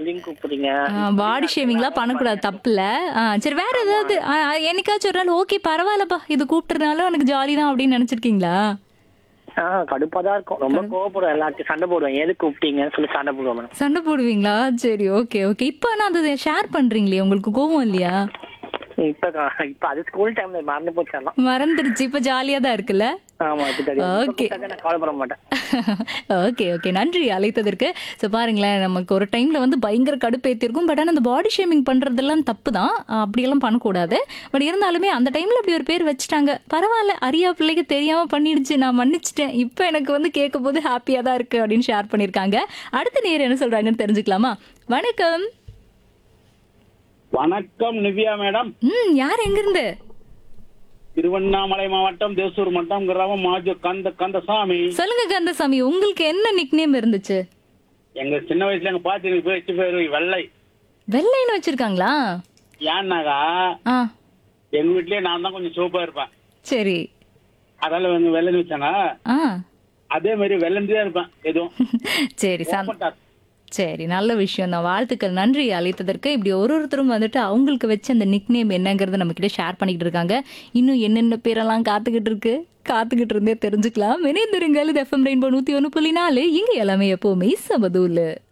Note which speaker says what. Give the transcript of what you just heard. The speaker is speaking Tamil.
Speaker 1: அப்படின்னு கூப்பிடுறீங்க
Speaker 2: பாடி ஷேவிங்லாம் பண்ணக்கூடாது தப்புல ஆ, சரி வேற ஏதாவது ஆ, ஆ, என்னைக்காச்சும் ஒரு நாள் ஓகே பரவாயில்லப்பா இது கூப்பிட்டுறதுனால எனக்கு ஜாலி தான் அப்படின்னு நினைச்சிருக்கீங்களா
Speaker 1: ஆ கடுப்பா தான் இருக்கும் ரொம்ப கோவப்படுவேன் எல்லாத்தையும் சண்டை போடுவேன் எது கூப்பிட்டீங்கன்னு சொல்லி சண்டை போடுவேன் மேடம்
Speaker 2: சண்டை போடுவீங்களா சரி ஓகே ஓகே இப்போ ஆனா அது ஷேர் பண்றீங்களே உங்களுக்கு கோவம் இல்லையா
Speaker 1: இப்ப கா- இப்ப அது ஸ்கூல் டைம்ல மறந்து போச்சு எல்லாம்
Speaker 2: மறந்துருச்சு இப்ப ஜாலியா தான் இருக்குல்ல
Speaker 1: ஆமா இப்ப தெரியும் இப்ப
Speaker 2: Okay.
Speaker 1: கூப்பிட்டாக்க நான் கவலைப்பட மாட்டேன்
Speaker 2: ஓகே ஓகே நன்றி அழைத்ததற்கு ஸோ பாருங்களேன் நமக்கு ஒரு டைம்ல வந்து பயங்கர கடுப்பேற்றிருக்கும் பட் ஆனால் அந்த பாடி ஷேமிங் பண்றதெல்லாம் தப்பு தான் அப்படியெல்லாம் பண்ணக்கூடாது பட் இருந்தாலுமே அந்த டைம்ல அப்படி ஒரு பேர் வச்சுட்டாங்க பரவாயில்ல அரியா பிள்ளைக்கு தெரியாம பண்ணிடுச்சு நான் மன்னிச்சிட்டேன் இப்போ எனக்கு வந்து கேட்கும் போது ஹாப்பியா தான் இருக்கு அப்படின்னு ஷேர் பண்ணியிருக்காங்க அடுத்த நேர் என்ன சொல்றாங்கன்னு தெரிஞ்சுக்கலாமா வணக்கம்
Speaker 3: வணக்கம் நிவ்யா மேடம்
Speaker 2: ம் யார் எங்கிருந்து
Speaker 3: திருவண்ணாமலை மாவட்டம் தேசூர் மட்டம் கிராமம் மாஜு கந்த கந்தசாமி
Speaker 2: சொல்லுங்க கந்தசாமி உங்களுக்கு என்ன நிக்நேம் இருந்துச்சு
Speaker 3: எங்க சின்ன வயசுல எங்க பாத்தி எனக்கு பேச்சு பேரு வெள்ளை
Speaker 2: வெள்ளைன்னு வச்சிருக்காங்களா
Speaker 3: ஏன்னாக்கா
Speaker 2: ஆ
Speaker 3: எங்க வீட்லயே நான் தான் கொஞ்சம் சூப்பா இருப்பேன்
Speaker 2: சரி
Speaker 3: அதால எங்க வெள்ளை வச்சாங்க
Speaker 2: ஆ
Speaker 3: அதே மாதிரி வெள்ளந்தியா இருப்பேன் எதுவும்
Speaker 2: சரி சந்
Speaker 3: போட்டா.
Speaker 2: சரி நல்ல விஷயம் தான் வாழ்த்துக்கள் நன்றி அழைத்ததற்கு இப்படி ஒரு ஒருத்தரும் வந்துட்டு அவங்களுக்கு வச்ச அந்த நிக்நேம் என்னங்கிறத நம்ம கிட்ட ஷேர் பண்ணிக்கிட்டு இருக்காங்க இன்னும் என்னென்ன பேரெல்லாம் காத்துக்கிட்டு இருக்கு காத்துக்கிட்டு இருந்தே தெரிஞ்சுக்கலாம் இணைந்திருங்கள் இது எஃப்எம் ரெயின்போ நூத்தி ஒன்று புள்ளி நாலு இங்க எல்லாமே எப்பவுமே சமதூலு